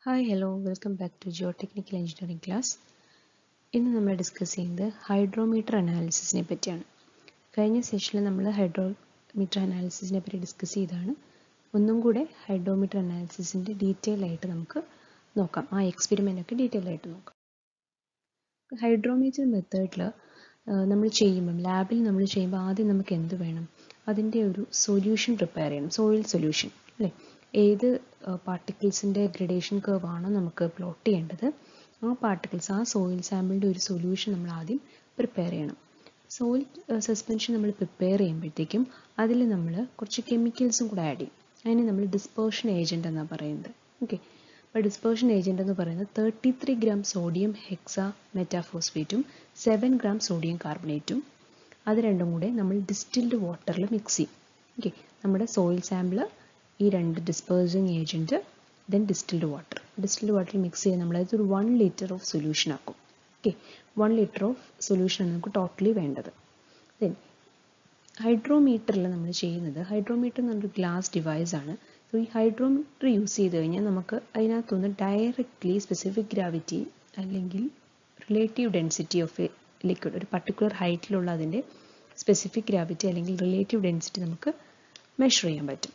hi hello welcome back to geo technical engineering class ഇന്ന് നമ്മൾ discuss ചെയ്യുന്നത് hydrometer അനാലിസിസിനെ പറ്റിയാണ് കഴിഞ്ഞ സെഷനിൽ നമ്മൾ ഹൈഡ്രോമീറ്റർ അനാലിസിസിനെ പറ്റി ഡിസ്കസ് ചെയ്താണ് ഒന്നും കൂടെ ഹൈഡ്രോമീറ്റർ അനാലിസിസിൻ്റെ ഡീറ്റെയിൽ ആയിട്ട് നമുക്ക് നോക്കാം ആ എക്സ്പെരിമെൻ്റ് ഒക്കെ ഡീറ്റെയിൽ ആയിട്ട് നോക്കാം ഹൈഡ്രോമീറ്റർ മെത്തേഡിൽ നമ്മൾ ചെയ്യുമ്പം ലാബിൽ നമ്മൾ ചെയ്യുമ്പോൾ ആദ്യം നമുക്ക് എന്ത് വേണം അതിൻ്റെ ഒരു സൊല്യൂഷൻ പ്രിപ്പയർ ചെയ്യണം സോയിൽ സൊല്യൂഷൻ അല്ലേ ഏത് പാർട്ടിക്കിൾസിൻ്റെ ഗ്രഡേഷൻ കർവ് ആണോ നമുക്ക് പ്ലോട്ട് ചെയ്യേണ്ടത് ആ പാർട്ടിക്കിൾസ് ആ സോയിൽ സാമ്പിളിൻ്റെ ഒരു സൊല്യൂഷൻ നമ്മൾ ആദ്യം പ്രിപ്പയർ ചെയ്യണം സോയിൽ സസ്പെൻഷൻ നമ്മൾ പ്രിപ്പയർ ചെയ്യുമ്പോഴത്തേക്കും അതിൽ നമ്മൾ കുറച്ച് കെമിക്കൽസും കൂടെ ആഡ് ചെയ്യും അതിനെ നമ്മൾ ഡിസ്പേർഷൻ ഏജൻറ്റ് എന്നാണ് പറയുന്നത് ഓക്കെ അപ്പോൾ ഡിസ്പേർഷൻ ഏജൻറ്റ് എന്ന് പറയുന്നത് തേർട്ടി ത്രീ ഗ്രാം സോഡിയം ഹെക്സ മെറ്റാഫോസ്ഫേറ്റും സെവൻ ഗ്രാം സോഡിയം കാർബണേറ്റും അത് രണ്ടും കൂടെ നമ്മൾ ഡിസ്റ്റിൽഡ് വാട്ടറിൽ മിക്സ് ചെയ്യും ഓക്കെ നമ്മുടെ സോയിൽ സാമ്പിൾ ഈ രണ്ട് dispersing agent then distilled water distilled വാട്ടറിൽ മിക്സ് ചെയ്ത് നമ്മൾ ഒരു വൺ ലിറ്റർ ഓഫ് സൊല്യൂഷൻ ആക്കും ഓക്കെ വൺ ലിറ്റർ ഓഫ് സൊല്യൂഷനാണ് നമുക്ക് ടോട്ടലി വേണ്ടത് ദെൻ ഹൈഡ്രോമീറ്ററിൽ നമ്മൾ ചെയ്യുന്നത് ഹൈഡ്രോമീറ്റർ എന്ന് പറഞ്ഞൊരു ഗ്ലാസ് ഡിവൈസ് ആണ് സോ ഈ ഹൈഡ്രോമീറ്റർ യൂസ് ചെയ്ത് കഴിഞ്ഞാൽ നമുക്ക് അതിനകത്തുനിന്ന് ഡയറക്റ്റ്ലി സ്പെസിഫിക് ഗ്രാവിറ്റി അല്ലെങ്കിൽ relative density of a liquid ഒരു പർട്ടിക്കുലർ ഹൈറ്റിലുള്ള അതിൻ്റെ സ്പെസിഫിക് ഗ്രാവിറ്റി അല്ലെങ്കിൽ റിലേറ്റീവ് ഡെൻസിറ്റി നമുക്ക് മെഷർ ചെയ്യാൻ പറ്റും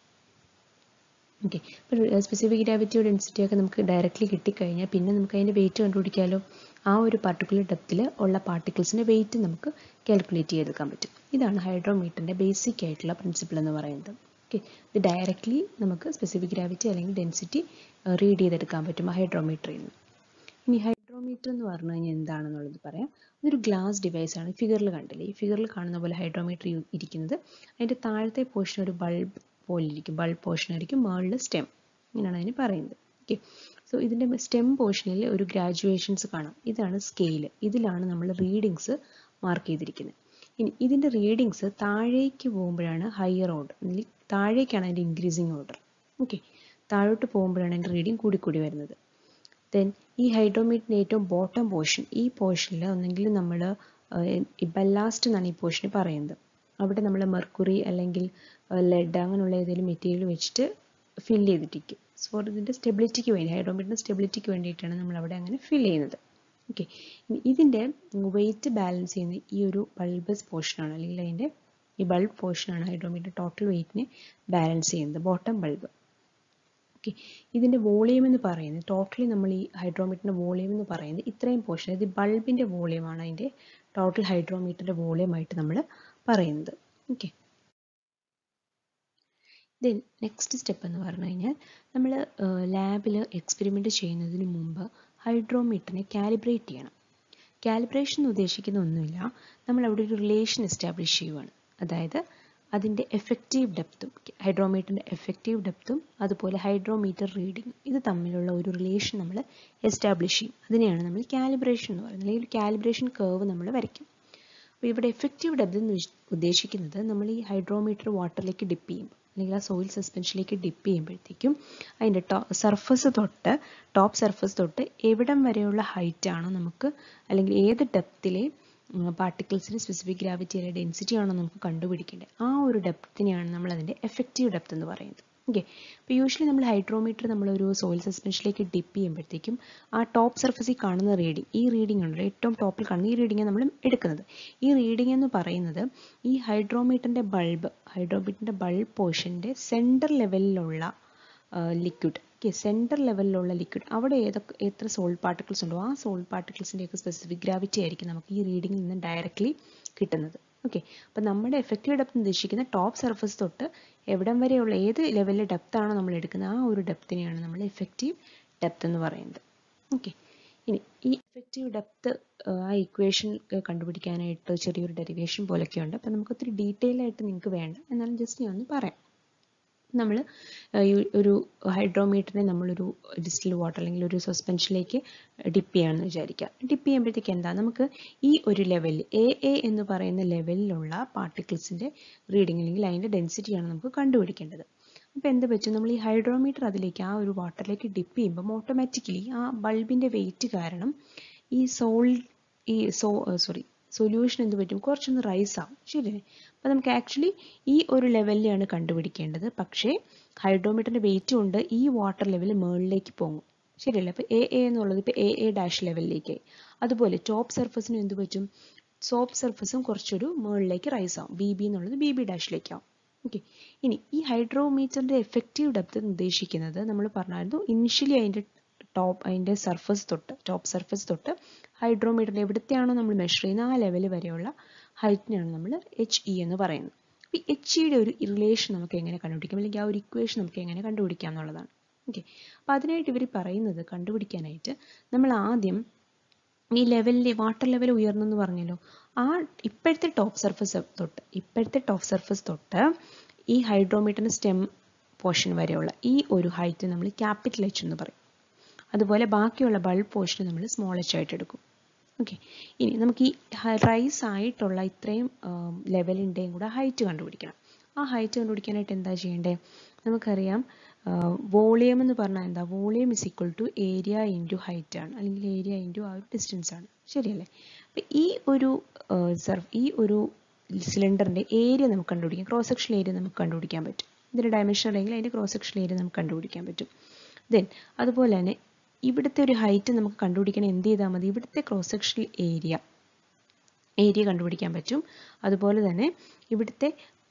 ഓക്കെ ഇപ്പോൾ സ്പെസിഫിക് ഗ്രാവിറ്റിയോ ഡെൻസിറ്റിയോ ഒക്കെ നമുക്ക് ഡയറക്റ്റ്ലി കിട്ടിക്കഴിഞ്ഞാൽ പിന്നെ നമുക്ക് അതിൻ്റെ വെയിറ്റ് കണ്ടുപിടിക്കാമല്ലോ ആ ഒരു പർട്ടിക്കുലർ ഡെപ്തിൽ ഉള്ള പാർട്ടിക്കിൾസിൻ്റെ വെയിറ്റ് നമുക്ക് കാൽക്കുലേറ്റ് ചെയ്തെടുക്കാൻ പറ്റും ഇതാണ് ഹൈഡ്രോമീറ്ററിൻ്റെ ബേസിക് ആയിട്ടുള്ള പ്രിൻസിപ്പിൾ എന്ന് പറയുന്നത് ഓക്കെ ഇത് ഡയറക്റ്റ്ലി നമുക്ക് സ്പെസിഫിക് ഗ്രാവിറ്റി അല്ലെങ്കിൽ ഡെൻസിറ്റി റീഡ് ചെയ്തെടുക്കാൻ പറ്റും ഹൈഡ്രോമീറ്ററിൽ നിന്ന് ഇനി ഹൈഡ്രോമീറ്റർ എന്ന് പറഞ്ഞു കഴിഞ്ഞാൽ എന്താണെന്നുള്ളത് പറയാം ഇതൊരു ഗ്ലാസ് ഡിവൈസ് ആണ് ഫിഗറിൽ കണ്ടില്ലേ ഈ ഫിഗറിൽ കാണുന്ന പോലെ ഹൈഡ്രോമീറ്റർ ഇരിക്കുന്നത് അതിൻ്റെ താഴത്തെ പോർഷൻ ഒരു ബൾബ് പോലിരിക്കും ബൾബ് പോർഷൻ ആയിരിക്കും മുകളിൽ സ്റ്റെം ഇങ്ങനെയാണ് അതിന് പറയുന്നത് ഓക്കെ സോ ഇതിൻ്റെ സ്റ്റെം പോർഷനിൽ ഒരു ഗ്രാജുവേഷൻസ് കാണാം ഇതാണ് സ്കെയിൽ ഇതിലാണ് നമ്മൾ റീഡിങ്സ് മാർക്ക് ചെയ്തിരിക്കുന്നത് ഇനി ഇതിൻ്റെ റീഡിങ്സ് താഴേക്ക് പോകുമ്പോഴാണ് ഹയർ ഓർഡർ അല്ലെങ്കിൽ താഴേക്കാണ് അതിൻ്റെ ഇൻക്രീസിങ് ഓർഡർ ഓക്കെ താഴോട്ട് പോകുമ്പോഴാണ് അതിൻ്റെ റീഡിങ് കൂടിക്കൂടി വരുന്നത് ദെൻ ഈ ഹൈഡ്രോമീറ്ററിൻ്റെ ഏറ്റവും ബോട്ടം പോർഷൻ ഈ പോർഷനിൽ ഒന്നെങ്കിൽ നമ്മൾ ബല്ലാസ്റ്റ് എന്നാണ് ഈ പോർഷന് പറയുന്നത് അവിടെ നമ്മൾ മെർക്കുറി അല്ലെങ്കിൽ ലെഡ് അങ്ങനെയുള്ള ഏതെങ്കിലും മെറ്റീരിയൽ വെച്ചിട്ട് ഫിൽ ചെയ്തിട്ടിരിക്കും സോ ഇതിൻ്റെ സ്റ്റെബിലിറ്റിക്ക് വേണ്ടി ഹൈഡ്രോമീറ്ററിൻ്റെ സ്റ്റെബിലിറ്റിക്ക് വേണ്ടിയിട്ടാണ് നമ്മൾ അവിടെ അങ്ങനെ ഫിൽ ചെയ്യുന്നത് ഓക്കെ ഇതിൻ്റെ വെയിറ്റ് ബാലൻസ് ചെയ്യുന്ന ഈ ഒരു ബൾബസ് പോർഷനാണ് അല്ലെങ്കിൽ അതിൻ്റെ ഈ ബൾബ് പോർഷനാണ് ഹൈഡ്രോമീറ്റർ ടോട്ടൽ വെയിറ്റിനെ ബാലൻസ് ചെയ്യുന്നത് ബോട്ടം ബൾബ് ഓക്കെ ഇതിൻ്റെ വോളിയം എന്ന് പറയുന്നത് ടോട്ടലി നമ്മൾ ഈ ഹൈഡ്രോമീറ്ററിൻ്റെ വോളിയം എന്ന് പറയുന്നത് ഇത്രയും പോർഷൻ അതായത് ബൾബിൻ്റെ വോളിയമാണ് അതിൻ്റെ ടോട്ടൽ ഹൈഡ്രോമീറ്ററിൻ്റെ വോളിയമായിട്ട് നമ്മൾ പറയുന്നത് ഓക്കെ ദെൻ നെക്സ്റ്റ് സ്റ്റെപ്പ് എന്ന് പറഞ്ഞു കഴിഞ്ഞാൽ നമ്മൾ ലാബിൽ എക്സ്പെരിമെൻ്റ് ചെയ്യുന്നതിന് മുമ്പ് ഹൈഡ്രോമീറ്ററിനെ കാലിബ്രേറ്റ് ചെയ്യണം കാലിബ്രേഷൻ എന്ന് ഉദ്ദേശിക്കുന്ന ഒന്നുമില്ല നമ്മൾ അവിടെ ഒരു റിലേഷൻ എസ്റ്റാബ്ലിഷ് ചെയ്യുവാണ് അതായത് അതിൻ്റെ എഫക്റ്റീവ് ഡെപ്തും ഹൈഡ്രോമീറ്ററിൻ്റെ എഫക്റ്റീവ് ഡെപ്തും അതുപോലെ ഹൈഡ്രോമീറ്റർ റീഡിങ് ഇത് തമ്മിലുള്ള ഒരു റിലേഷൻ നമ്മൾ എസ്റ്റാബ്ലിഷ് ചെയ്യും അതിനെയാണ് നമ്മൾ കാലിബ്രേഷൻ എന്ന് പറയുന്നത് അല്ലെങ്കിൽ ഒരു കാലിബ്രേഷൻ കർവ് നമ്മൾ വരയ്ക്കും അപ്പോൾ ഇവിടെ എഫക്റ്റീവ് ഡെപ്ത് എന്ന് ഉദ്ദേശിക്കുന്നത് നമ്മൾ ഈ ഹൈഡ്രോമീറ്റർ വാട്ടറിലേക്ക് ഡിപ്പ് ചെയ്യും അല്ലെങ്കിൽ ആ സോയിൽ സസ്പെൻഷനിലേക്ക് ഡിപ്പ് ചെയ്യുമ്പോഴത്തേക്കും അതിൻ്റെ ടോ സർഫസ് തൊട്ട് ടോപ്പ് സർഫസ് തൊട്ട് എവിടം വരെയുള്ള ഹൈറ്റ് ആണോ നമുക്ക് അല്ലെങ്കിൽ ഏത് ഡെപ്തിലെ പാർട്ടിക്കിൾസിന് സ്പെസിഫിക് ഗ്രാവിറ്റി അല്ലെങ്കിൽ ഡെൻസിറ്റി ആണോ നമുക്ക് കണ്ടുപിടിക്കേണ്ടത് ആ ഒരു ഡെപ്തിനെയാണ് നമ്മൾ അതിൻ്റെ എഫക്റ്റീവ് ഡെപ്ത് എന്ന് പറയുന്നത് ഓക്കെ അപ്പോൾ യൂഷ്വലി നമ്മൾ ഹൈഡ്രോമീറ്റർ നമ്മളൊരു സോയിൽ സസ്പെൻഷനിലേക്ക് ഡിപ്പ് ചെയ്യുമ്പോഴത്തേക്കും ആ ടോപ്പ് സർഫസിൽ കാണുന്ന റീഡിങ് ഈ റീഡിംഗ് ഉണ്ടല്ലോ ഏറ്റവും ടോപ്പിൽ കാണുന്ന ഈ റീഡിംഗ് നമ്മൾ എടുക്കുന്നത് ഈ റീഡിംഗ് എന്ന് പറയുന്നത് ഈ ഹൈഡ്രോമീറ്ററിൻ്റെ ബൾബ് ഹൈഡ്രോമീറ്ററിൻ്റെ ബൾബ് പോർഷൻ്റെ സെൻറ്റർ ലെവലിലുള്ള ലിക്വിഡ് ഓക്കെ സെൻറ്റർ ലെവലിലുള്ള ലിക്വിഡ് അവിടെ ഏതൊക്കെ എത്ര സോൾട്ട് പാർട്ടിക്കിൾസ് ഉണ്ടോ ആ സോൾട്ട് പാർട്ടിക്കിൾസിൻ്റെയൊക്കെ സ്പെസിഫിക് ഗ്രാവിറ്റി ആയിരിക്കും നമുക്ക് ഈ റീഡിങ്ങിൽ നിന്ന് ഡയറക്റ്റ്ലി കിട്ടുന്നത് ഓക്കെ അപ്പോൾ നമ്മുടെ എഫക്റ്റീവ് ഡെപ്ത് ഉദ്ദേശിക്കുന്ന ടോപ്പ് സർഫസ് തൊട്ട് എവിടം വരെയുള്ള ഏത് ലെവലിലെ ഡെപ്ത് ആണോ നമ്മൾ എടുക്കുന്നത് ആ ഒരു ഡെപ്തിനെയാണ് നമ്മൾ എഫക്റ്റീവ് ഡെപ്ത് എന്ന് പറയുന്നത് ഓക്കെ ഇനി ഈ എഫക്റ്റീവ് ഡെപ്ത് ആ ഇക്വേഷൻ കണ്ടുപിടിക്കാനായിട്ട് ചെറിയൊരു ഡെറിവേഷൻ പോലൊക്കെ ഉണ്ട് അപ്പോൾ നമുക്ക് ഒത്തിരി ഡീറ്റെയിൽ ആയിട്ട് നിങ്ങൾക്ക് വേണ്ട എന്നാലും ജസ്റ്റ് ഞാൻ ഒന്ന് പറയാം നമ്മൾ ഒരു ഹൈഡ്രോമീറ്ററിനെ നമ്മളൊരു ഡിസ്റ്റിൽ വാട്ടർ അല്ലെങ്കിൽ ഒരു സസ്പെൻഷനിലേക്ക് ഡിപ്പ് ചെയ്യാമെന്ന് വിചാരിക്കുക ഡിപ്പ് ചെയ്യുമ്പോഴത്തേക്ക് എന്താ നമുക്ക് ഈ ഒരു ലെവലിൽ എ എ എന്ന് പറയുന്ന ലെവലിലുള്ള പാർട്ടിക്കിൾസിൻ്റെ റീഡിംഗ് അല്ലെങ്കിൽ അതിൻ്റെ ഡെൻസിറ്റിയാണ് നമുക്ക് കണ്ടുപിടിക്കേണ്ടത് അപ്പോൾ എന്ത് പറ്റും നമ്മൾ ഈ ഹൈഡ്രോമീറ്റർ അതിലേക്ക് ആ ഒരു വാട്ടറിലേക്ക് ഡിപ്പ് ചെയ്യുമ്പോൾ ഓട്ടോമാറ്റിക്കലി ആ ബൾബിൻ്റെ വെയിറ്റ് കാരണം ഈ സോൾ ഈ സോ സോറി സൊല്യൂഷൻ എന്ത് പറ്റും കുറച്ചൊന്ന് റൈസ് ആവും ശരിയല്ലേ അപ്പോൾ നമുക്ക് ആക്ച്വലി ഈ ഒരു ലെവലിലാണ് കണ്ടുപിടിക്കേണ്ടത് പക്ഷേ ഹൈഡ്രോമീറ്ററിൻ്റെ വെയിറ്റ് കൊണ്ട് ഈ വാട്ടർ ലെവൽ മുകളിലേക്ക് പോകും ശരിയല്ലേ അപ്പോൾ എ എ എന്നുള്ളത് ഇപ്പോൾ എ എ ഡാഷ് ലെവലിലേക്ക് അതുപോലെ ടോപ്പ് സർഫസിന് എന്ത് പറ്റും ടോപ്പ് സർഫസും കുറച്ചൊരു മുകളിലേക്ക് റൈസ് ആവും ബി ബി എന്നുള്ളത് ബി ബി ഡാഷിലേക്ക് ആവും ഓക്കെ ഇനി ഈ ഹൈഡ്രോമീറ്ററിന്റെ എഫക്റ്റീവ് ഡെപ്ത് നിർദ്ദേശിക്കുന്നത് നമ്മൾ പറഞ്ഞായിരുന്നു ഇനിഷ്യലി അതിന്റെ ടോപ്പ് അതിന്റെ സർഫസ് തൊട്ട് ടോപ്പ് സർഫസ് തൊട്ട് ഹൈഡ്രോമീറ്ററിന്റെ എവിടത്തെയാണോ നമ്മൾ മെഷർ ചെയ്യുന്നത് ആ ലെവൽ വരെയുള്ള ഹൈറ്റിനാണ് നമ്മൾ എച്ച് ഇ എന്ന് പറയുന്നത് അപ്പോൾ എച്ച് ഇയുടെ ഒരു റിലേഷൻ നമുക്ക് എങ്ങനെ കണ്ടുപിടിക്കാം അല്ലെങ്കിൽ ആ ഒരു ഇക്വേഷൻ നമുക്ക് എങ്ങനെ കണ്ടുപിടിക്കാം എന്നുള്ളതാണ് ഓക്കെ അപ്പോൾ അതിനായിട്ട് ഇവർ പറയുന്നത് കണ്ടുപിടിക്കാനായിട്ട് നമ്മൾ ആദ്യം ഈ ലെവലിൽ വാട്ടർ ലെവൽ ഉയർന്നെന്ന് പറഞ്ഞല്ലോ ആ ഇപ്പോഴത്തെ ടോപ്പ് സർഫസ് തൊട്ട് ഇപ്പോഴത്തെ ടോപ്പ് സർഫസ് തൊട്ട് ഈ ഹൈഡ്രോമീറ്ററിന്റെ സ്റ്റെം പോർഷൻ വരെയുള്ള ഈ ഒരു ഹൈറ്റ് നമ്മൾ ക്യാപിറ്റൽ എച്ച് എന്ന് പറയും അതുപോലെ ബാക്കിയുള്ള ബൾബ് പോർഷൻ നമ്മൾ സ്മോൾ എച്ച് ആയിട്ട് എടുക്കും ഓക്കെ ഇനി നമുക്ക് ഈ റൈസ് ആയിട്ടുള്ള ഇത്രയും ലെവലിൻ്റെയും കൂടെ ഹൈറ്റ് കണ്ടുപിടിക്കണം ആ ഹൈറ്റ് കണ്ടുപിടിക്കാനായിട്ട് എന്താ ചെയ്യേണ്ടത് നമുക്കറിയാം വോളിയം എന്ന് പറഞ്ഞാൽ എന്താ volume is equal to area into height ആണ് അല്ലെങ്കിൽ ഏരിയ ഇൻറ്റു ആ ഒരു ഡിസ്റ്റൻസ് ആണ് ശരിയല്ലേ അപ്പം ഈ ഒരു സർഫ് ഈ ഒരു സിലിണ്ടറിൻ്റെ ഏരിയ നമുക്ക് കണ്ടുപിടിക്കാം ക്രോസ് സെക്ഷൻ ഏരിയ നമുക്ക് കണ്ടുപിടിക്കാൻ പറ്റും ഇതിൻ്റെ ഡയമെൻഷൻ അല്ലെങ്കിൽ അതിൻ്റെ ക്രോസ് സെക്ഷൻ ഏരിയ നമുക്ക് കണ്ടുപിടിക്കാൻ പറ്റും ദെൻ അതുപോലെ തന്നെ ഇവിടുത്തെ ഒരു ഹൈറ്റ് നമുക്ക് കണ്ടുപിടിക്കണം എന്ത് ചെയ്താൽ മതി ഇവിടുത്തെ ക്രോസ് സെക്ഷണൽ ഏരിയ ഏരിയ കണ്ടുപിടിക്കാൻ പറ്റും അതുപോലെ തന്നെ ഇവിടുത്തെ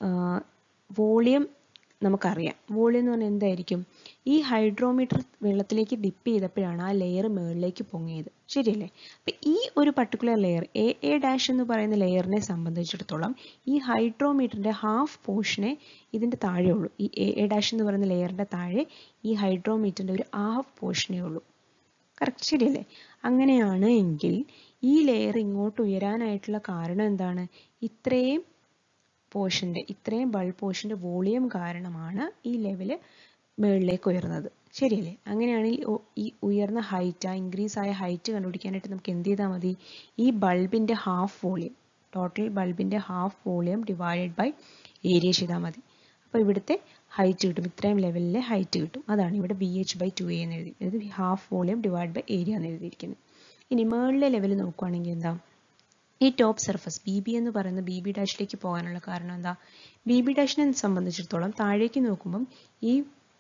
വോളിയം നമുക്കറിയാം വോളിയം എന്ന് പറഞ്ഞാൽ എന്തായിരിക്കും ഈ ഹൈഡ്രോമീറ്റർ വെള്ളത്തിലേക്ക് ഡിപ്പ് ചെയ്തപ്പോഴാണ് ആ ലെയർ മുകളിലേക്ക് പൊങ്ങിയത് ശരിയല്ലേ അപ്പം ഈ ഒരു particular layer A A dash എന്ന് പറയുന്ന ലെയറിനെ സംബന്ധിച്ചിടത്തോളം ഈ ഹൈഡ്രോമീറ്ററിൻ്റെ ഹാഫ് പോർഷനെ ഇതിൻ്റെ താഴെ ഉള്ളൂ ഈ എ എ ഡാഷ് എന്ന് പറയുന്ന ലെയറിൻ്റെ താഴെ ഈ ഹൈഡ്രോമീറ്ററിൻ്റെ ഒരു ഹാഫ് പോർഷനേ ഉള്ളൂ കറക്റ്റ് ശരിയല്ലേ അങ്ങനെയാണ് എങ്കിൽ ഈ ലെയർ ഇങ്ങോട്ട് ഉയരാനായിട്ടുള്ള കാരണം എന്താണ് ഇത്രയും പോർഷൻ്റെ ഇത്രയും ബൾബ് പോർഷൻ്റെ വോളിയം കാരണമാണ് ഈ ലെവല് മുകളിലേക്ക് ഉയർന്നത് ശരിയല്ലേ അങ്ങനെയാണെങ്കിൽ ഈ ഉയർന്ന ഹൈറ്റ് ആ ഇൻക്രീസ് ആയ ഹൈറ്റ് കണ്ടുപിടിക്കാനായിട്ട് നമുക്ക് എന്ത് ചെയ്താൽ മതി ഈ ബൾബിൻ്റെ ഹാഫ് വോളിയം ടോട്ടൽ ബൾബിൻ്റെ half volume divided by area ചെയ്താൽ മതി അപ്പോൾ ഇവിടുത്തെ ഹൈറ്റ് കിട്ടും ഇത്രയും ലെവലിലെ ഹൈറ്റ് കിട്ടും അതാണ് ഇവിടെ B H by two A എന്ന് എഴുതി ഇത് half volume divide by area എന്ന് എഴുതിയിരിക്കുന്നത് ഇനി മുകളിലെ ലെവൽ നോക്കുവാണെങ്കിൽ എന്താ ഈ ടോപ്പ് സർഫസ് ബി ബി എന്ന് പറയുന്ന ബി ബി ഡാഷിലേക്ക് പോകാനുള്ള കാരണം എന്താ ബി ബി ഡാഷിനെ സംബന്ധിച്ചിടത്തോളം താഴേക്ക് നോക്കുമ്പം ഈ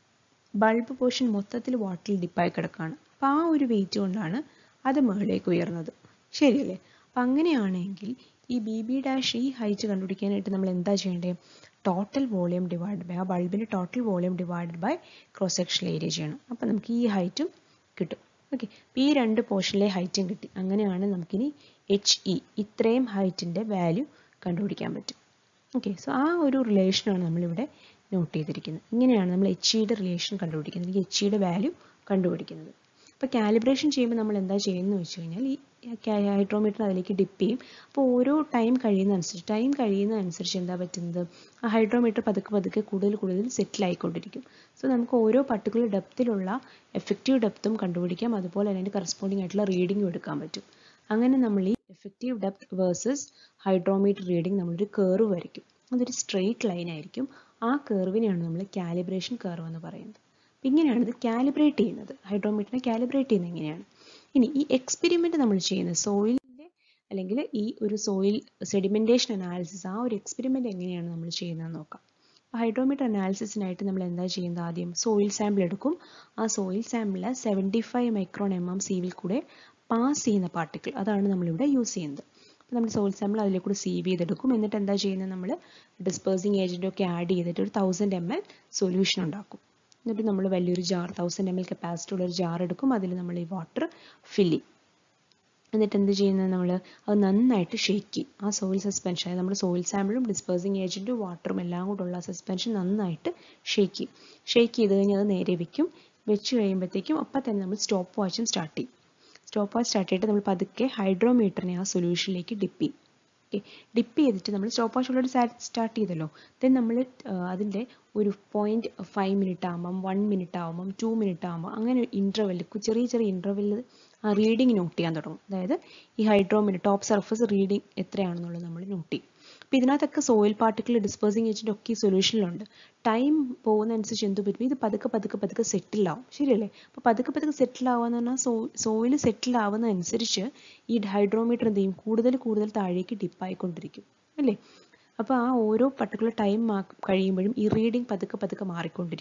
ബൾബ് പോർഷൻ മൊത്തത്തിൽ വാട്ടറിൽ ഡിപ്പായി കിടക്കുകയാണ് അപ്പം ആ ഒരു വെയിറ്റ് കൊണ്ടാണ് അത് മുകളിലേക്ക് ഉയർന്നത് ശരിയല്ലേ അപ്പം അങ്ങനെയാണെങ്കിൽ ഈ ബി ബി ഡാഷ് ഈ ഹൈറ്റ് കണ്ടുപിടിക്കാനായിട്ട് നമ്മൾ എന്താ ചെയ്യേണ്ടത് ടോട്ടൽ വോളിയം ഡിവൈഡ് ബൈ ആ ബൾബിൻ്റെ total volume divide by cross section area ചെയ്യണം അപ്പം നമുക്ക് ഈ ഹൈറ്റും കിട്ടും ഓക്കെ ഈ രണ്ട് പോർഷനിലെ ഹൈറ്റും കിട്ടി അങ്ങനെയാണ് നമുക്കിനി എച്ച് ഇ ഇത്രയും ഹൈറ്റിൻ്റെ വാല്യൂ കണ്ടുപിടിക്കാൻ പറ്റും ഓക്കെ സോ ആ ഒരു റിലേഷനാണ് നമ്മളിവിടെ നോട്ട് ചെയ്തിരിക്കുന്നത് ഇങ്ങനെയാണ് നമ്മൾ എച്ച് ഇയുടെ റിലേഷൻ കണ്ടുപിടിക്കുന്നത് അല്ലെങ്കിൽ എച്ച് ഇയുടെ വാല്യൂ കണ്ടുപിടിക്കുന്നത് അപ്പോൾ കാലിബ്രേഷൻ ചെയ്യുമ്പോൾ നമ്മൾ എന്താ ചെയ്യുന്നത് വെച്ച് കഴിഞ്ഞാൽ ഈ ഹൈഡ്രോമീറ്റർ അതിലേക്ക് ഡിപ്പ് ചെയ്യും അപ്പോൾ ഓരോ ടൈം കഴിയുന്നതനുസരിച്ച് ടൈം കഴിയുന്നതനുസരിച്ച് എന്താ പറ്റുന്നത് ആ ഹൈഡ്രോമീറ്റർ പതുക്കെ പതുക്കെ കൂടുതൽ കൂടുതൽ സെറ്റിൽ ആയിക്കൊണ്ടിരിക്കും സോ നമുക്ക് ഓരോ പർട്ടിക്കുലർ ഡെപ്തിലുള്ള എഫക്റ്റീവ് ഡെപ്തും കണ്ടുപിടിക്കാം അതുപോലെ അതിൻ്റെ കറസ്പോണ്ടിങ് ആയിട്ടുള്ള റീഡിങ്ങും എടുക്കാൻ പറ്റും അങ്ങനെ നമ്മൾ ഈ effective depth versus hydrometer reading നമ്മളൊരു കേർവ് വരയ്ക്കും അതൊരു സ്ട്രെയിറ്റ് ലൈൻ ആയിരിക്കും ആ കേർവിനെയാണ് നമ്മൾ കാലിബ്രേഷൻ കേർവ് എന്ന് പറയുന്നത് ഇങ്ങനെയാണ് ഇത് കാലിബ്രേറ്റ് ചെയ്യുന്നത് ഹൈഡ്രോമീറ്ററിനെ കാലിബ്രേറ്റ് ചെയ്യുന്നത് എങ്ങനെയാണ് ഇനി ഈ എക്സ്പെരിമെൻ്റ് നമ്മൾ ചെയ്യുന്നത് സോയിലിൻ്റെ അല്ലെങ്കിൽ ഈ ഒരു സോയിൽ സെഡിമെൻറ്റേഷൻ അനാലിസിസ് ആ ഒരു എക്സ്പെരിമെൻ്റ് എങ്ങനെയാണ് നമ്മൾ ചെയ്യുന്നതെന്ന് നോക്കാം ഹൈഡ്രോമീറ്റർ അനാലിസിസിനായിട്ട് നമ്മൾ എന്താ ചെയ്യുന്നത് ആദ്യം സോയിൽ സാമ്പിൾ എടുക്കും ആ soil sample seventy five micron M M സീവിൽ കൂടെ പാസ് ചെയ്യുന്ന പാർട്ടിക്കിൾ അതാണ് നമ്മളിവിടെ യൂസ് ചെയ്യുന്നത് അപ്പോൾ നമ്മൾ സോയിൽ സാമ്പിൾ അതിലേക്ക് കൂടെ സീവ് ചെയ്തെടുക്കും എന്നിട്ട് എന്താ ചെയ്യുന്നത് നമ്മൾ ഡിസ്പേഴ്സിങ് ഏജൻറ്റൊക്കെ ആഡ് ചെയ്തിട്ട് ഒരു തൗസൻഡ് എം എൽ സൊല്യൂഷൻ ഉണ്ടാക്കും എന്നിട്ട് നമ്മൾ വലിയൊരു jar thousand M L capacity ഉള്ള ഒരു ജാർ എടുക്കും അതിൽ നമ്മൾ ഈ വാട്ടർ ഫില്ല് ചെയ്യും എന്നിട്ട് എന്ത് ചെയ്യുന്നത് നമ്മൾ അത് നന്നായിട്ട് ഷേക്ക് ചെയ്യും ആ സോയിൽ സസ്പെൻഷൻ അതായത് നമ്മൾ സോയിൽ സാമ്പിളും ഡിസ്പേഴ്സിങ് ഏജൻറ്റും വാട്ടറും എല്ലാം കൂടെയുള്ള സസ്പെൻഷൻ നന്നായിട്ട് ഷേക്ക് ചെയ്യും ഷേക്ക് ചെയ്ത് കഴിഞ്ഞാൽ അത് നേരെ വെക്കും വെച്ച് കഴിയുമ്പോഴത്തേക്കും അപ്പം തന്നെ നമ്മൾ സ്റ്റോപ്പ് വാച്ചും സ്റ്റാർട്ട് ചെയ്യും സ്റ്റോപ്പ് വാച്ച് സ്റ്റാർട്ട് ചെയ്തിട്ട് നമ്മൾ പതുക്കെ ഹൈഡ്രോമീറ്ററിനെ ആ സൊല്യൂഷനിലേക്ക് ഡിപ്പ് ചെയ്യും ഓക്കെ ഡിപ്പ് ചെയ്തിട്ട് നമ്മൾ സ്റ്റോപ്പ് വാച്ച് ഓൾറെഡി സ്റ്റാർട്ട് ചെയ്തല്ലോ ദെൻ നമ്മൾ അതിൻ്റെ ഒരു പോയിന്റ് ഫൈവ് മിനിറ്റ് ആകുമ്പം വൺ മിനിറ്റ് ആകുമ്പം ടു മിനിറ്റ് ആകുമ്പോൾ അങ്ങനെ ഇൻ്റർവെല്ലിൽ ചെറിയ ചെറിയ ഇൻ്റർവെല്ലിൽ ആ റീഡിങ് നോട്ട് ചെയ്യാൻ തുടങ്ങും അതായത് ഈ ഹൈഡ്രോമീറ്റർ ടോപ്പ് സർഫസ് റീഡിങ് എത്രയാണെന്നുള്ളത് നമ്മൾ നോട്ട് ചെയ്യും അപ്പോൾ ഇതിനകത്തൊക്കെ സോയിൽ പാർട്ടിക്കിൾ ഡിസ്പേഴ്സിങ് ഏജൻറ്റ് ഒക്കെ ഈ സൊല്യൂഷനിലുണ്ട് ടൈം പോകുന്നതനുസരിച്ച് എന്ത് പറ്റും ഇത് പതുക്കെ പതുക്കെ പതുക്കെ സെറ്റിൽ ആവും ശരിയല്ലേ അപ്പോൾ പതുക്കെ പതുക്കെ സെറ്റിൽ ആവുക പറഞ്ഞാൽ സോ സോയിൽ സെറ്റിൽ ആവുന്നതനുസരിച്ച് ഈ ഹൈഡ്രോമീറ്റർ എന്ത് ചെയ്യും കൂടുതൽ കൂടുതൽ താഴേക്ക് ഡിപ്പായിക്കൊണ്ടിരിക്കും അല്ലേ അപ്പോൾ ആ ഓരോ പർട്ടിക്കുലർ ടൈം കഴിയുമ്പോഴും ഈ റീഡിങ് പതുക്കെ പതുക്കെ മാറിക്കൊണ്ടിരിക്കും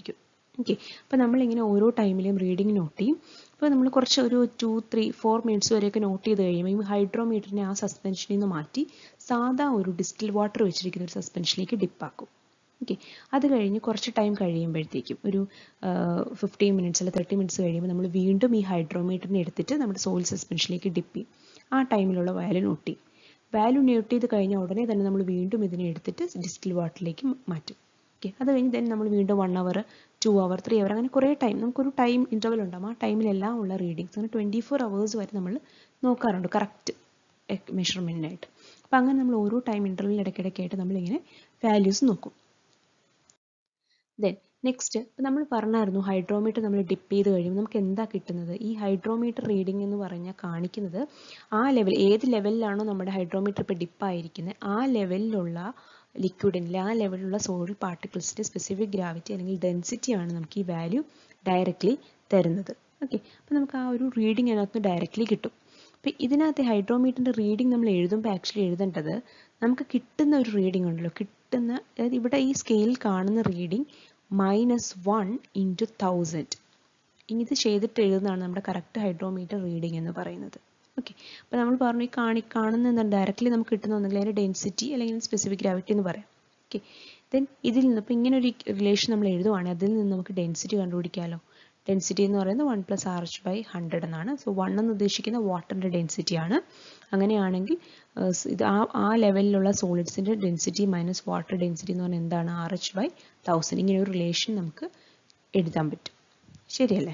ഓക്കെ അപ്പോൾ നമ്മളിങ്ങനെ ഓരോ ടൈമിലും റീഡിങ് നോട്ട് ചെയ്യും അപ്പോൾ നമ്മൾ കുറച്ച് ഒരു ടു ത്രീ ഫോർ മിനിറ്റ്സ് വരെയൊക്കെ നോട്ട് ചെയ്ത് കഴിയുമ്പോൾ ഈ ഹൈഡ്രോമീറ്ററിനെ ആ സസ്പെൻഷനിൽ നിന്ന് മാറ്റി സാധാ ഒരു ഡിസ്റ്റിൽ വാട്ടർ വെച്ചിരിക്കുന്ന ഒരു സസ്പെൻഷനിലേക്ക് ഡിപ്പാക്കും ഓക്കെ അത് കഴിഞ്ഞ് കുറച്ച് ടൈം കഴിയുമ്പോഴത്തേക്കും ഒരു ഫിഫ്റ്റീൻ മിനിറ്റ്സ് അല്ല തേർട്ടി മിനിറ്റ്സ് കഴിയുമ്പോൾ നമ്മൾ വീണ്ടും ഈ ഹൈഡ്രോമീറ്ററിനെ എടുത്തിട്ട് നമ്മുടെ സോയിൽ സസ്പെൻഷനിലേക്ക് ഡിപ്പ് ചെയ്യും ആ ടൈമിലുള്ള വാല്യൂ നോട്ട് ചെയ്യും വാല്യൂ നോട്ട് ചെയ്ത് കഴിഞ്ഞ ഉടനെ തന്നെ നമ്മൾ വീണ്ടും ഇതിനെ എടുത്തിട്ട് ഡിസ്റ്റിൽ വാട്ടറിലേക്ക് മാറ്റും ഓക്കെ അത് കഴിഞ്ഞ് തന്നെ നമ്മൾ വീണ്ടും one hour two hour three hour അങ്ങനെ കുറേ ടൈം നമുക്കൊരു ടൈം ഇൻ്റർവൽ ഉണ്ടാകും ആ ടൈമിലെല്ലാം ഉള്ള റീഡിങ്സ് അങ്ങനെ ട്വൻറ്റി ഫോർ അവേഴ്സ് വരെ നമ്മൾ നോക്കാറുണ്ട് കറക്റ്റ് മെഷർമെൻറ്റിനായിട്ട് അപ്പം അങ്ങനെ നമ്മൾ ഓരോ ടൈം ഇൻ്റർവെൽ ഇടയ്ക്കിടയ്ക്കായിട്ട് നമ്മളിങ്ങനെ വാല്യൂസ് നോക്കും ദെൻ നെക്സ്റ്റ് ഇപ്പം നമ്മൾ പറഞ്ഞായിരുന്നു ഹൈഡ്രോമീറ്റർ നമ്മൾ ഡിപ്പ് ചെയ്ത് കഴിയുമ്പോൾ നമുക്ക് എന്താ കിട്ടുന്നത് ഈ ഹൈഡ്രോമീറ്റർ റീഡിംഗ് എന്ന് പറഞ്ഞാൽ കാണിക്കുന്നത് ആ ലെവൽ ഏത് ലെവലിലാണോ നമ്മുടെ ഹൈഡ്രോമീറ്റർ ഇപ്പോൾ ഡിപ്പായിരിക്കുന്നത് ആ ലെവലിലുള്ള ലിക്വിഡിൻ്റെ ആ ലെവലിലുള്ള സോയിൽ പാർട്ടിക്കിൾസിൻ്റെ സ്പെസിഫിക് ഗ്രാവിറ്റി അല്ലെങ്കിൽ ഡെൻസിറ്റി ആണ് നമുക്ക് ഈ വാല്യൂ ഡയറക്റ്റ്ലി തരുന്നത് ഓക്കെ അപ്പോൾ നമുക്ക് ആ ഒരു റീഡിംഗ് അതിനകത്ത് ഡയറക്റ്റ്ലി കിട്ടും അപ്പോൾ ഇതിനകത്ത് ഹൈഡ്രോമീറ്ററിൻ്റെ റീഡിംഗ് നമ്മൾ എഴുതുമ്പോൾ ആക്ച്വലി എഴുതേണ്ടത് നമുക്ക് കിട്ടുന്ന ഒരു റീഡിംഗ് ഉണ്ടല്ലോ കിട്ടുന്ന അതായത് ഇവിടെ ഈ സ്കെയിൽ കാണുന്ന reading minus one into thousand ഇനി ഇത് ചെയ്തിട്ട് എഴുതുന്നതാണ് നമ്മുടെ കറക്റ്റ് ഹൈഡ്രോമീറ്റർ റീഡിംഗ് എന്ന് പറയുന്നത് ഓക്കെ അപ്പോൾ നമ്മൾ പറഞ്ഞു ഈ കാണി കാണുന്ന എന്താണ് ഡയറക്റ്റ്ലി നമുക്ക് കിട്ടുന്ന ഒന്നെങ്കിൽ അതിൻ്റെ ഡെൻസിറ്റി അല്ലെങ്കിൽ സ്പെസിഫിക് ഗ്രാവിറ്റി എന്ന് പറയാം ഓക്കെ ദെൻ ഇതിൽ നിന്ന് ഇപ്പോൾ ഇങ്ങനെ ഒരു റിലേഷൻ നമ്മൾ എഴുതുവാണെങ്കിൽ അതിൽ നിന്ന് നമുക്ക് ഡെൻസിറ്റി കണ്ടുപിടിക്കാമല്ലോ ഡെൻസിറ്റി എന്ന് പറയുന്നത് one plus R H by hundred എന്നാണ് സോ വൺ എന്ന് ഉദ്ദേശിക്കുന്ന വാട്ടറിൻ്റെ ഡെൻസിറ്റി ആണ് അങ്ങനെയാണെങ്കിൽ ഇത് ആ ആ ലെവലിലുള്ള സോളിഡ്സിൻ്റെ ഡെൻസിറ്റി മൈനസ് വാട്ടർ ഡെൻസിറ്റി എന്ന് പറഞ്ഞാൽ എന്താണ് ആർ എച്ച് ബൈ തൗസൻഡ് ഇങ്ങനെ ഒരു റിലേഷൻ നമുക്ക് എഴുതാൻ പറ്റും ശരിയല്ലേ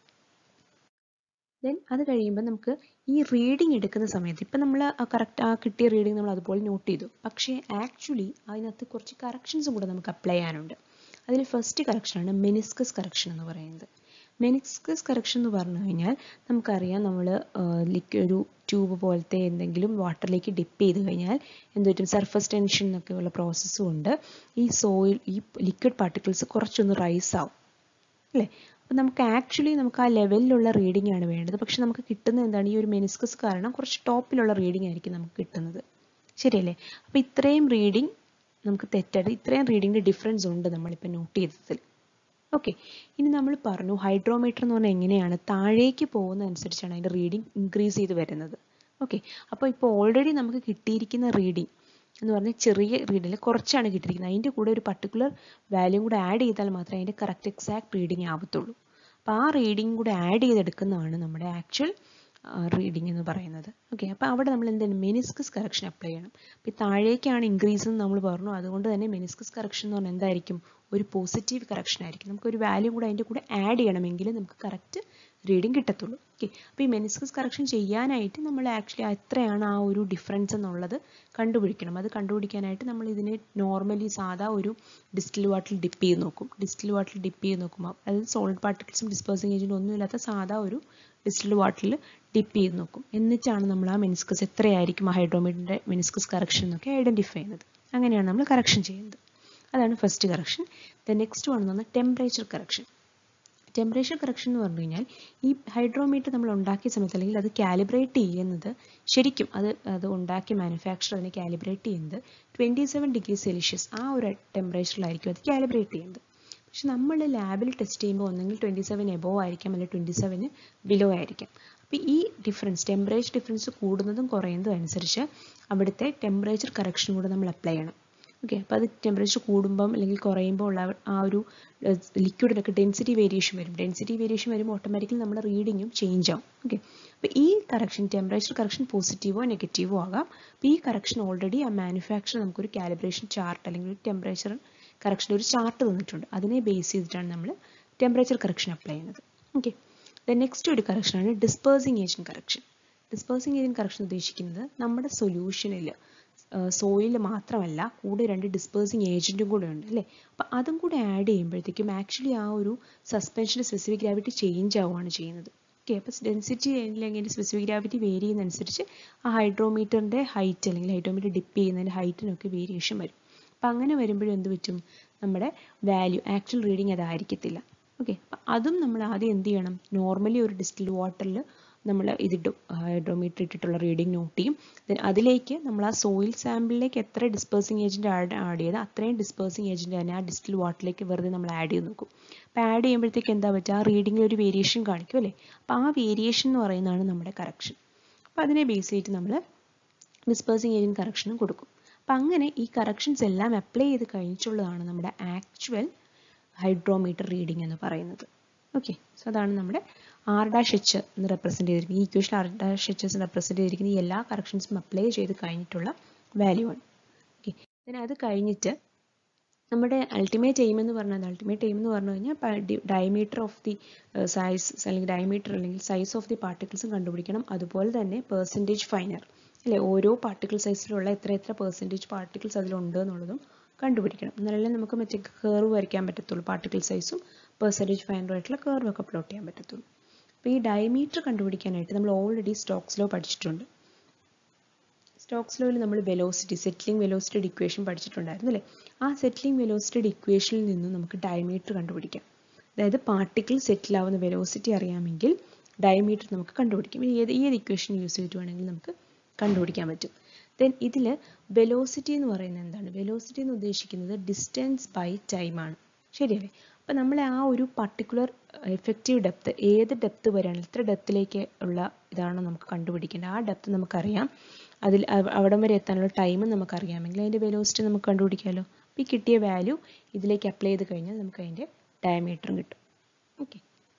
ദെൻ അത് കഴിയുമ്പോൾ നമുക്ക് ഈ റീഡിംഗ് എടുക്കുന്ന സമയത്ത് ഇപ്പം നമ്മൾ കറക്റ്റ് ആ കിട്ടിയ റീഡിംഗ് നമ്മൾ അതുപോലെ നോട്ട് ചെയ്തു പക്ഷേ ആക്ച്വലി അതിനകത്ത് കുറച്ച് കറക്ഷൻസും കൂടെ നമുക്ക് അപ്ലൈ ചെയ്യാനുണ്ട് അതിൽ ഫസ്റ്റ് കറക്ഷനാണ് മെനിസ്കസ് കറക്ഷൻ എന്ന് പറയുന്നത് മെനിസ്കസ് കറക്ഷൻ എന്ന് പറഞ്ഞു കഴിഞ്ഞാൽ നമുക്കറിയാം നമ്മൾ ഒരു ട്യൂബ് പോലത്തെ എന്തെങ്കിലും വാട്ടറിലേക്ക് ഡിപ്പ് ചെയ്ത് കഴിഞ്ഞാൽ എന്ത് പറ്റും സർഫസ് ടെൻഷൻ എന്നൊക്കെയുള്ള പ്രോസസ്സ് കൊണ്ട് ഈ സോയിൽ ഈ ലിക്വിഡ് പാർട്ടിക്കിൾസ് കുറച്ചൊന്ന് റൈസ് ആവും അല്ലേ അപ്പം നമുക്ക് ആക്ച്വലി നമുക്ക് ആ ലെവലിലുള്ള റീഡിംഗ് ആണ് വേണ്ടത് പക്ഷെ നമുക്ക് കിട്ടുന്നത് എന്താണ് ഈ ഒരു മെനിസ്കസ് കാരണം കുറച്ച് ടോപ്പിലുള്ള റീഡിംഗ് ആയിരിക്കും നമുക്ക് കിട്ടുന്നത് ശരിയല്ലേ അപ്പോൾ ഇത്രയും റീഡിംഗ് നമുക്ക് തെറ്റായിട്ട് ഇത്രയും റീഡിങ്ങിൻ്റെ ഡിഫറൻസ് ഉണ്ട് നമ്മളിപ്പോൾ നോട്ട് ചെയ്തതിൽ ഓക്കെ ഇനി നമ്മൾ പറഞ്ഞു ഹൈഡ്രോമീറ്റർ എന്ന് പറഞ്ഞാൽ എങ്ങനെയാണ് താഴേക്ക് പോകുന്ന അനുസരിച്ചാണ് അതിൻ്റെ റീഡിംഗ് ഇൻക്രീസ് ചെയ്ത് വരുന്നത് ഓക്കെ അപ്പോൾ ഇപ്പോൾ ഓൾറെഡി നമുക്ക് കിട്ടിയിരിക്കുന്ന റീഡിംഗ് എന്ന് പറഞ്ഞാൽ ചെറിയ റീഡിൽ കുറച്ചാണ് കിട്ടിയിരിക്കുന്നത് അതിൻ്റെ കൂടെ ഒരു പർട്ടിക്കുലർ വാല്യൂ കൂടെ ആഡ് ചെയ്താൽ മാത്രമേ അതിൻ്റെ കറക്റ്റ് എക്സാക്ട് റീഡിംഗ് ആവത്തുള്ളൂ അപ്പോൾ ആ റീഡിംഗ് കൂടെ ആഡ് ചെയ്തെടുക്കുന്നതാണ് നമ്മുടെ ആക്ച്വൽ റീഡിംഗ് എന്ന് പറയുന്നത് ഓക്കെ അപ്പോൾ അവിടെ നമ്മൾ എന്താണ് മെനിസ്കസ് കറക്ഷൻ അപ്ലൈ ചെയ്യണം അപ്പോൾ താഴേക്കാണ് ഇൻക്രീസ് എന്ന് നമ്മൾ പറഞ്ഞു അതുകൊണ്ട് തന്നെ മെനിസ്കസ് കറക്ഷൻ എന്ന് പറഞ്ഞാൽ എന്തായിരിക്കും ഒരു പോസിറ്റീവ് കറക്ഷൻ ആയിരിക്കും നമുക്ക് ഒരു വാല്യൂ കൂടെ അതിൻ്റെ കൂടെ ആഡ് ചെയ്യണമെങ്കിൽ നമുക്ക് കറക്റ്റ് റീഡിംഗ് കിട്ടത്തുള്ളൂ ഓക്കെ അപ്പോൾ ഈ മെനിസ്കസ് കറക്ഷൻ ചെയ്യാനായിട്ട് നമ്മൾ ആക്ച്വലി എത്രയാണ് ആ ഒരു ഡിഫറൻസ് എന്നുള്ളത് കണ്ടുപിടിക്കണം അത് കണ്ടുപിടിക്കാനായിട്ട് നമ്മൾ ഇതിനെ നോർമലി സാധാ ഒരു ഡിസ്റ്റിൽ വാട്ടറിൽ ഡിപ്പ് ചെയ്ത് നോക്കും ഡിസ്റ്റിൽ വാട്ടറിൽ ഡിപ്പ് ചെയ്ത് നോക്കുമ്പോൾ അതായത് സോളിഡ് പാർട്ടിക്കിൾസും ഡിസ്പേഴ്സിങ് ഏജൻറ്റും ഒന്നുമില്ലാത്ത സാധാ ഒരു ഡിസ്റ്റിൽഡ് വാട്ടറിൽ ഡിപ്പ് ചെയ്ത് നോക്കും എന്നിട്ടാണ് നമ്മൾ ആ മെനിസ്കസ് എത്രയായിരിക്കും ആ ഹൈഡ്രോമീറ്ററിൻ്റെ മെനിസ്കസ് കറക്ഷൻ എന്നൊക്കെ ഐഡൻറ്റിഫൈ ചെയ്യുന്നത് അങ്ങനെയാണ് നമ്മൾ കറക്ഷൻ ചെയ്യുന്നത് അതാണ് first correction the next one എന്ന് പറഞ്ഞാൽ ടെമ്പറേച്ചർ കറക്ഷൻ ടെമ്പറേച്ചർ കറക്ഷൻ എന്ന് പറഞ്ഞു കഴിഞ്ഞാൽ ഈ ഹൈഡ്രോമീറ്റർ നമ്മൾ ഉണ്ടാക്കിയ സമയത്ത് അല്ലെങ്കിൽ അത് കാലിബ്രേറ്റ് ചെയ്യുന്നത് ശരിക്കും അത് അത് ഉണ്ടാക്കിയ മാനുഫാക്ചർ അതിനെ കാലിബ്രേറ്റ് ചെയ്യുന്നത് ട്വൻറ്റി സെവൻ ഡിഗ്രി സെൽഷ്യസ് ആ ഒരു ടെമ്പറേച്ചറിലായിരിക്കും അത് കാലിബ്രേറ്റ് ചെയ്യുന്നത് പക്ഷെ നമ്മൾ ലാബിൽ ടെസ്റ്റ് ചെയ്യുമ്പോൾ ഒന്നെങ്കിൽ ട്വൻറ്റി സെവൻ എബോവ് ആയിരിക്കാം അല്ലെങ്കിൽ ട്വൻറ്റി സെവന് ബിലോ ആയിരിക്കാം അപ്പോൾ ഈ ഡിഫറൻസ് ടെമ്പറേച്ചർ ഡിഫറൻസ് കൂടുന്നതും കുറയുന്നതും അനുസരിച്ച് അവിടുത്തെ ടെമ്പറേച്ചർ കറക്ഷൻ കൂടെ നമ്മൾ അപ്ലൈ ചെയ്യണം ഓക്കെ അപ്പോൾ അത് ടെമ്പറേച്ചർ കൂടുമ്പം അല്ലെങ്കിൽ കുറയുമ്പോൾ ഉള്ള ആ ഒരു ലിക്വിഡിനൊക്കെ ഡെൻസിറ്റി വേരിയേഷൻ വരും ഡെൻസിറ്റി വേരിയേഷൻ വരുമ്പോൾ ഓട്ടോമാറ്റിക്കലി നമ്മുടെ റീഡിങ്ങും ചേഞ്ച് ആവും ഓക്കെ അപ്പോൾ ഈ കറക്ഷൻ ടെമ്പറേച്ചർ കറക്ഷൻ പോസിറ്റീവോ നെഗറ്റീവോ ആകാം അപ്പോൾ ഈ കറക്ഷൻ ഓൾറെഡി ആ മാനുഫാക്ചർ നമുക്കൊരു കാലിബ്രേഷൻ ചാർട്ട് അല്ലെങ്കിൽ ഒരു ടെമ്പറേച്ചർ കറക്ഷൻ ഒരു ചാർട്ട് തന്നിട്ടുണ്ട് അതിനെ ബേസ് ചെയ്തിട്ടാണ് നമ്മൾ ടെമ്പറേച്ചർ കറക്ഷൻ അപ്ലൈ ചെയ്യുന്നത് ഓക്കെ ദ നെക്സ്റ്റ് ഒരു കറക്ഷനാണ് dispersing agent correction dispersing agent correction ഉദ്ദേശിക്കുന്നത് നമ്മുടെ സൊല്യൂഷനിൽ സോയിൽ മാത്രമല്ല കൂടെ രണ്ട് ഡിസ്പേഴ്സിങ് ഏജൻറ്റും കൂടെ ഉണ്ട് അല്ലേ അപ്പോൾ അതും കൂടെ ആഡ് ചെയ്യുമ്പോഴത്തേക്കും ആക്ച്വലി ആ ഒരു സസ്പെൻഷൻ്റെ സ്പെസിഫിക് ഗ്രാവിറ്റി ചേഞ്ച് ആവുകയാണ് ചെയ്യുന്നത് ഓക്കെ അപ്പോൾ ഡെൻസിറ്റി അല്ലെങ്കിൽ സ്പെസിഫിക് ഗ്രാവിറ്റി വേരി ചെയ്യുന്നതനുസരിച്ച് ആ ഹൈഡ്രോമീറ്ററിൻ്റെ ഹൈറ്റ് അല്ലെങ്കിൽ ഹൈഡ്രോമീറ്റർ ഡിപ്പ് ചെയ്യുന്നതിൻ്റെ ഹൈറ്റിനൊക്കെ വേരിയേഷൻ വരും അപ്പം അങ്ങനെ വരുമ്പോഴും എന്ത് പറ്റും നമ്മുടെ വാല്യൂ ആക്ച്വൽ റീഡിങ് അതായിരിക്കത്തില്ല ഓക്കെ അപ്പം അതും നമ്മൾ ആദ്യം എന്ത് ചെയ്യണം നോർമലി ഒരു ഡിസ്റ്റിൽ വാട്ടറിൽ നമ്മൾ ഇതിടും ഹൈഡ്രോമീറ്റർ ഇട്ടിട്ടുള്ള റീഡിംഗ് നോട്ട് ചെയ്യും ദെൻ അതിലേക്ക് നമ്മൾ ആ സോയിൽ സാമ്പിളിലേക്ക് എത്ര ഡിസ്പേഴ്സിങ് ഏജൻറ്റ് ആഡ് ആഡ് ചെയ്ത് അത്രയും ഡിസ്പേഴ്സിങ് ഏജൻറ്റ് തന്നെ ആ ഡിസ്റ്റിൽ വാട്ടറിലേക്ക് വെറുതെ നമ്മൾ ആഡ് ചെയ്ത് നോക്കും അപ്പോൾ ആഡ് ചെയ്യുമ്പോഴത്തേക്ക് എന്താ പറ്റുക ആ റീഡിങ്ങിൽ ഒരു വേരിയേഷൻ കാണിക്കും അല്ലേ അപ്പോൾ ആ വേരിയേഷൻ എന്ന് പറയുന്നതാണ് നമ്മുടെ കറക്ഷൻ അപ്പോൾ അതിനെ ബേസ് ചെയ്തിട്ട് നമ്മൾ ഡിസ്പേഴ്സിങ് ഏജൻറ്റ് കറക്ഷനും കൊടുക്കും അപ്പം അങ്ങനെ ഈ കറക്ഷൻസ് എല്ലാം അപ്ലൈ ചെയ്ത് കഴിഞ്ഞിട്ടുള്ളതാണ് നമ്മുടെ ആക്ച്വൽ ഹൈഡ്രോമീറ്റർ റീഡിംഗ് എന്ന് പറയുന്നത് ഓക്കെ സോ അതാണ് നമ്മുടെ ആർ ഡാഷ് എച്ച് എന്ന് റെപ്രസെൻറ്റ് ചെയ്തിരിക്കുന്നത് ഈ ഇക്വേഷൻ ആർ ഡാഷ് എച്ച് എന്ന് റെപ്രസെൻറ്റ് ചെയ്തിരിക്കുന്ന ഈ എല്ലാ കറക്ഷൻസും അപ്ലൈ ചെയ്ത് കഴിഞ്ഞിട്ടുള്ള വാല്യൂ ആണ് ഓക്കെ then അത് കഴിഞ്ഞിട്ട് നമ്മുടെ അൾട്ടിമേറ്റ് എയിം എന്ന് പറഞ്ഞാൽ അൾട്ടിമേറ്റ് എയിം എന്ന് പറഞ്ഞു കഴിഞ്ഞാൽ ഡയമീറ്റർ ഓഫ് ദി സൈസ് അല്ലെങ്കിൽ ഡയമീറ്റർ അല്ലെങ്കിൽ സൈസ് ഓഫ് ദി പാർട്ടിക്കിൾസും കണ്ടുപിടിക്കണം അതുപോലെ തന്നെ പെർസെൻറ്റേജ് ഫൈനർ അല്ലെ ഓരോ പാർട്ടിക്കിൾ സൈസിലുള്ള എത്ര എത്ര പെർസെൻറ്റേജ് പാർട്ടിക്കിൾസ് അതിലുണ്ട് എന്നുള്ളതും കണ്ടുപിടിക്കണം എന്നാലല്ലേ നമുക്ക് മറ്റേ കർവ് വരയ്ക്കാൻ പറ്റത്തുള്ളൂ പാർട്ടിക്കിൾ സൈസും പെർസെൻറ്റേജ് ഫൈനറും ആയിട്ടുള്ള കർവ് ഒക്കെ പ്ലോട്ട് ചെയ്യാൻ പറ്റത്തുള്ളൂ അപ്പോൾ ഈ ഡയമീറ്റർ കണ്ടുപിടിക്കാനായിട്ട് നമ്മൾ ഓൾറെഡി സ്റ്റോക്സ് ലോ പഠിച്ചിട്ടുണ്ട് സ്റ്റോക്സ് ലോയിൽ നമ്മൾ വെലോസിറ്റി സെറ്റിലിംഗ് വെലോസിറ്റിയുടെ ഇക്വേഷൻ പഠിച്ചിട്ടുണ്ടായിരുന്നു അല്ലേ ആ സെറ്റിലിംഗ് വെലോസിറ്റിയുടെ ഇക്വേഷനിൽ നിന്നും നമുക്ക് ഡയമീറ്റർ കണ്ടുപിടിക്കാം അതായത് പാർട്ടിക്കിൾ സെറ്റിൽ ആവുന്ന വെലോസിറ്റി അറിയാമെങ്കിൽ ഡയമീറ്റർ നമുക്ക് കണ്ടുപിടിക്കാം ഏത് ഏത് ഇക്വേഷൻ യൂസ് ചെയ്തിട്ട് വേണമെങ്കിൽ നമുക്ക് കണ്ടുപിടിക്കാൻ പറ്റും ദെൻ ഇതിൽ വെലോസിറ്റി എന്ന് പറയുന്നത് എന്താണ് വെലോസിറ്റി എന്ന് ഉദ്ദേശിക്കുന്നത് ഡിസ്റ്റൻസ് ബൈ ടൈം ആണ് ശരിയല്ലേ അപ്പം നമ്മളെ ആ ഒരു പർട്ടിക്കുലർ എഫക്റ്റീവ് ഡെപ്ത് ഏത് ഡെപ്ത് വരെയാണ് എത്ര ഡെപ്തിലേക്ക് ഉള്ള ഇതാണോ നമുക്ക് കണ്ടുപിടിക്കേണ്ടത് ആ ഡെപ്ത് നമുക്കറിയാം അതിൽ അവിടം വരെ എത്താനുള്ള ടൈം നമുക്കറിയാമെങ്കിൽ അതിൻ്റെ വെലോസിറ്റി നമുക്ക് കണ്ടുപിടിക്കാമല്ലോ അപ്പോൾ ഈ കിട്ടിയ വാല്യൂ ഇതിലേക്ക് അപ്ലൈ ചെയ്ത് കഴിഞ്ഞാൽ നമുക്ക് അതിൻ്റെ ഡയമീറ്ററും കിട്ടും ഓക്കെ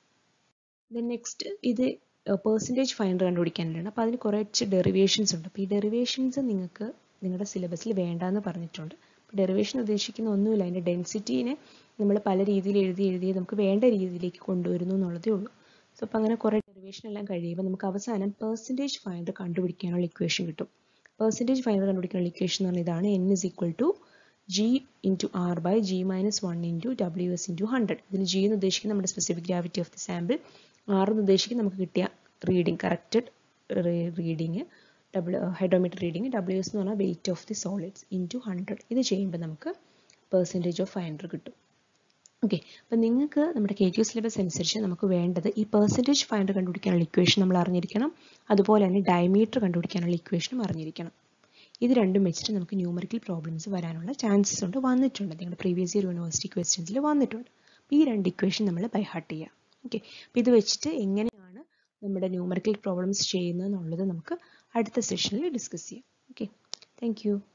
ദെൻ നെക്സ്റ്റ് ഇത് പെർസെൻറ്റേജ് ഫൈൻഡർ കണ്ടുപിടിക്കാനാണ് അപ്പോൾ അതിന് കുറച്ച് ഡെറിവേഷൻസ് ഉണ്ട് അപ്പോൾ ഈ ഡെറിവേഷൻസ് നിങ്ങൾക്ക് നിങ്ങളുടെ സിലബസിൽ വേണ്ടാന്ന് പറഞ്ഞിട്ടുണ്ട് ഡെറിവേഷൻ ഉദ്ദേശിക്കുന്ന ഒന്നുമില്ല അതിൻ്റെ ഡെൻസിറ്റീനെ നമ്മൾ പല രീതിയിൽ എഴുതി എഴുതി നമുക്ക് വേണ്ട രീതിയിലേക്ക് കൊണ്ടുവരുന്നു എന്നുള്ളതേ ഉള്ളൂ സോ അപ്പോൾ അങ്ങനെ കുറേ ഡെറിവേഷൻ എല്ലാം കഴിയുമ്പോൾ നമുക്ക് അവസാനം പെർസെൻറ്റേജ് ഫൈൻഡർ കണ്ടുപിടിക്കാനുള്ള ഇക്വേഷൻ കിട്ടും പെർസെൻറ്റേജ് ഫൈൻഡർ കണ്ടുപിടിക്കാനുള്ള ഇക്വേഷൻ എന്ന് പറഞ്ഞാൽ ഇതാണ് N is equal to G into R by G minus one into W S into hundred ഇതിൽ ജി എന്ന് ഉദ്ദേശിക്കുന്നത് നമ്മുടെ specific gravity of the sample R എന്ന് ഉദ്ദേശിക്കുന്നത് നമുക്ക് കിട്ടിയ reading corrected reading W hydrometer reading W S എന്ന് പറഞ്ഞാൽ weight of the solids into hundred ഇത് ചെയ്യുമ്പോൾ നമുക്ക് പെർസെൻറ്റേജ് ഓഫ് ഫൈൻഡർ കിട്ടും ഓക്കെ അപ്പം നിങ്ങൾക്ക് നമ്മുടെ കെ ടി യു സിലബസ് അനുസരിച്ച് നമുക്ക് വേണ്ടത് ഈ പെർസെൻറ്റേജ് ഫൈൻഡർ കണ്ടുപിടിക്കാനുള്ള ഇക്വേഷൻ നമ്മൾ അറിഞ്ഞിരിക്കണം അതുപോലെ തന്നെ ഡയമീറ്റർ കണ്ടുപിടിക്കാനുള്ള ഇക്വേഷനും അറിഞ്ഞിരിക്കണം ഇത് രണ്ടും വെച്ചിട്ട് നമുക്ക് ന്യൂമറിക്കൽ പ്രോബ്ലംസ് വരാനുള്ള ചാൻസസ് ഉണ്ട് വന്നിട്ടുണ്ട് നിങ്ങളുടെ പ്രീവിയസ് ഇയർ യൂണിവേഴ്സിറ്റി ക്വസ്റ്റ്യൻസിൽ വന്നിട്ടുണ്ട് അപ്പോൾ ഈ രണ്ട് ഇക്വേഷൻ നമ്മൾ ബൈ ഹാർട്ട് ചെയ്യുക ഓക്കെ അപ്പോൾ ഇത് വെച്ചിട്ട് എങ്ങനെയാണ് നമ്മുടെ ന്യൂമറിക്കൽ പ്രോബ്ലംസ് ചെയ്യുന്നത് എന്നുള്ളത് നമുക്ക് അടുത്ത സെഷനിൽ ഡിസ്കസ് ചെയ്യാം ഓക്കെ താങ്ക്